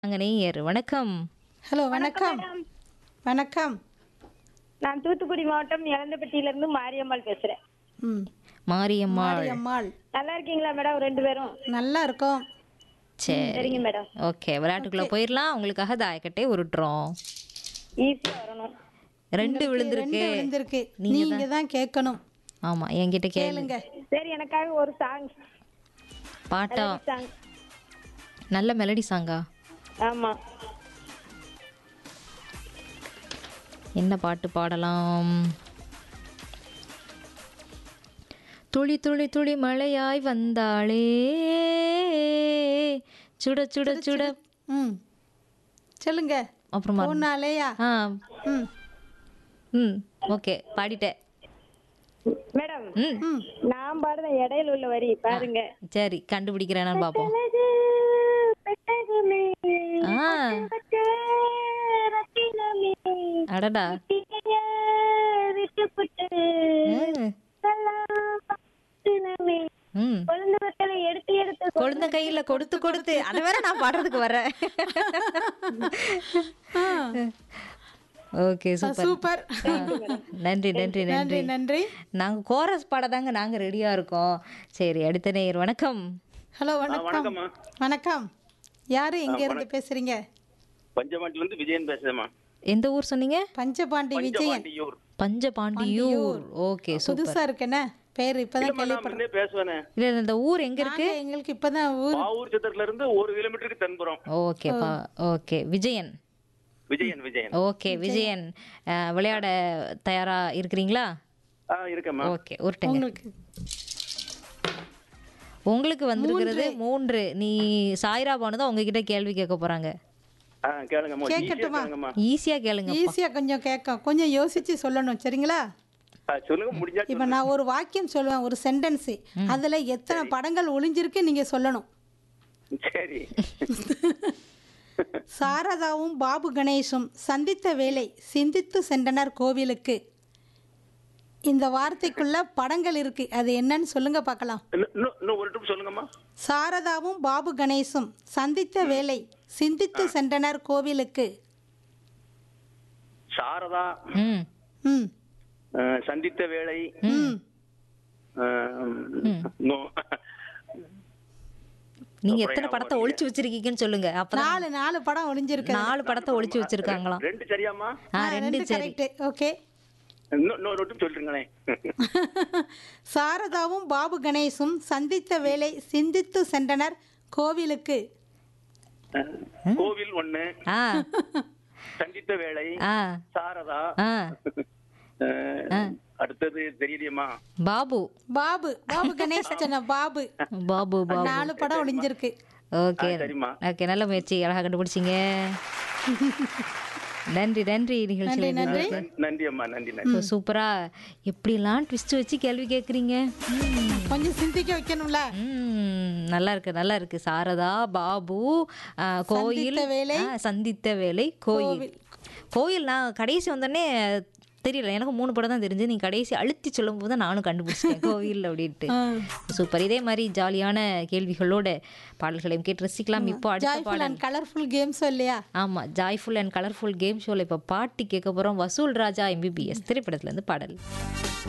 அங்க நேயர் வணக்கம் ஹலோ வணக்கம் வணக்கம் நான் தூத்துக்குடி மாவட்டம் இளந்தப்பட்டியில இருந்து மாரியம்மாள் பேசுறேன் ம் மாரியம்மாள் அம்மாள் நல்லா இருக்கீங்களா மேடம் ரெண்டு பேரும் நல்லா இருக்கோம் சரி சரிங்க மேடம் ஓகே விளையாட்டுக்குள்ள போயிடலாம் உங்களுக்காக தாயக்கட்டே உருட்டுறோம் ஈஸியா வரணும் ரெண்டு விழுந்திருக்கு ரெண்டு விழுந்திருக்கு நீங்க தான் கேட்கணும் ஆமா என்கிட்ட கேளு கேளுங்க சரி எனக்காக ஒரு சாங் பாட்டா சாங் நல்ல மெலடி சாங்கா ஆமா என்ன பாட்டு பாடலாம் துளி துளி துளி மழையாய் வந்தாளே சுட சுட சுட ம் சொல்லுங்க அப்புறமா பொண்ணாலேயா ஆ ம் ம் ஓகே பாடிட்டேன் மேடம் ம் ம் நான் பாடுற இடையில உள்ள வரி பாருங்க சரி கண்டுபிடிக்கிறேன்னு பார்ப்போம் அழகு பெட்டகமே, ஆ பச்சை ரத்தினமே, அடடா தீய விட்டுப்புட்டு, ம், செல்லம் பத்தினமே, ம் கொழுந்து வத்தலை எடுத்து எடுத்து கொழுந்த கையில கொடுத்து கொடுத்து அதை வேற நான் பாடுறதுக்கு வரேன் ஓகே சூப்பர் சூப்பர் நன்றி நன்றி நன்றி நன்றி நன்றி நாங்க கோரஸ் பாடதாங்க நாங்க ரெடியா இருக்கோம் சரி அடுத்த நேயர் வணக்கம் ஹலோ வணக்கம் வணக்கம் யாரு எங்க இருந்து பேசுறீங்க பஞ்சமாட்டில இருந்து விஜயன் பேசுறேம்மா எந்த ஊர் சொன்னீங்க பஞ்சபாண்டி விஜயன் பஞ்சமாண்டியூர் பஞ்சபாண்டியூர் ஓகே சூப்பர் புதுசா இருக்குண்ணே பேர் இப்பதான் இல்லம்மா, நான் கேள்விப்படுறேன் முன்னே பேசுவேனே இல்ல இல்ல, இந்த ஊர் எங்க இருக்கு நாங்க எங்களுக்கு இப்பதான் ஊர் பாவூர் சித்தர்ல இருந்து ஒரு கிலோமீட்டருக்கு தென்புறம் ஓகேப்பா ஓகே விஜயன் விஜயன் விஜயன் ஓகே விஜயன் அஹ், விளையாட தயாரா இருக்கிறீங்களா ஆ இருக்கேம்மா ஓகே உருட்டுங்க உங்களுக்கு உங்களுக்கு வந்திருக்கிறது மூன்று நீ சாய்ரா பானு தான் உங்ககிட்ட கேள்வி கேட்க போறாங்க ஆ கேளுங்கம்மா ஈஸியா கேட்கட்டுமா? கேளுங்கம்மா ஈஸியா கேளுங்க ஈஸியா கொஞ்சம் கேட்க கொஞ்சம் யோசிச்சு சொல்லணும் சரிங்களா ஆ, சொல்லுங்க முடிஞ்சா இப்ப நான் ஒரு வாக்கியம் சொல்லுவேன் ஒரு சென்டென்ஸ் அதுல எத்தனை படங்கள் ஒளிஞ்சிருக்கு நீங்க சொல்லணும் சரி சாரதாவும் பாபு கணேஷும் சந்தித்த வேளை சிந்தித்து சென்றனர் கோவிலுக்கு இந்த வார்த்தைக்குள்ள படங்கள் இருக்கு அது என்னன்னு சொல்லுங்க பார்க்கலாம் இன்னும் இன்னும் இன்னும் ஒரு ட்ரிப் சொல்லுங்கம்மா சாரதாவும் பாபு கணேஷும் சந்தித்த வேளை சிந்தித்து சென்றனர் கோவிலுக்கு சாரதா ம் ம் ஆ, சந்தித்த வேளை ம் ஆ, நோ. நீங்க எத்தனை படத்தை ஒளிச்சு வச்சிருக்கீங்கன்னு சொல்லுங்க அப்பதான் நாலு நாலு படம் ஒளிஞ்சிருக்கு நாலு படத்தை ஒளிச்சு வச்சிருக்காங்களாம் ரெண்டு சரியாம்மா ஆ ரெண்டு சரி கரெக்ட் ஓகே இன்னும் இன்னொரு ட்ரிப் சொல்லிருங்களேன் சாரதாவும் பாபு கணேஷும் சந்தித்த வேளை சிந்தித்து சென்றனர் கோவிலுக்கு கோவில் ஒண்ணு ஆ சந்தித்த வேளை ஆ சாரதா ஆ ஆ, அடுத்தது தெரியலையம்மா பாபு பாபு பாபு கணேஷ் சொன்ன பாபு பாபு பாபு நாலு படம் ஒளிஞ்சிருக்கு ஓகே ஆ, சரிம்மா. ஓகே நல்ல முயற்சி அழகா கண்டுபிடிச்சிங்க நன்றி நன்றி நிகழ்ச்சியில் நன்றி. நன்றி- நன்றி அம்மா நன்றி நன்றி சூப்பரா எப்படிலாம் ட்விஸ்ட் வச்சு கேள்வி கேட்குறீங்க கொஞ்சம் சிந்திக்க வைக்கணும்ல ம், நல்லா இருக்கு நல்லா இருக்கு சாரதா பாபு ஆ, கோயில் சந்தித்த வேளை. ஆ, சந்தித்த வேலை கோயில் கோயில் நான் கடைசி வந்தோடனே தெரியல எனக்கு மூணு படம் தான் தெரிஞ்சு நீ கடைசி அழுத்தி சொல்லும் போது தான் நானும் கண்டுபிடிச்சிட்டேன் கோயில் அப்படின்ட்டு சூப்பர் இதே மாதிரி ஜாலியான கேள்விகளோட பாடல்களையும் கேட்டு ரசிக்கலாம் இப்போ அடுத்த ஜாய்ஃபுல் பாடல் அண்ட் கலர்ஃபுல் கேம்ஸும் இல்லையா ஆமா ஜாய்ஃபுல் அண்ட் கலர்ஃபுல் கேம் ஷோல இப்போ பாட்டு கேட்க போறோம் வசூல் ராஜா எம்பிபிஎஸ் திரைப்படத்துல இருந்து பாடல்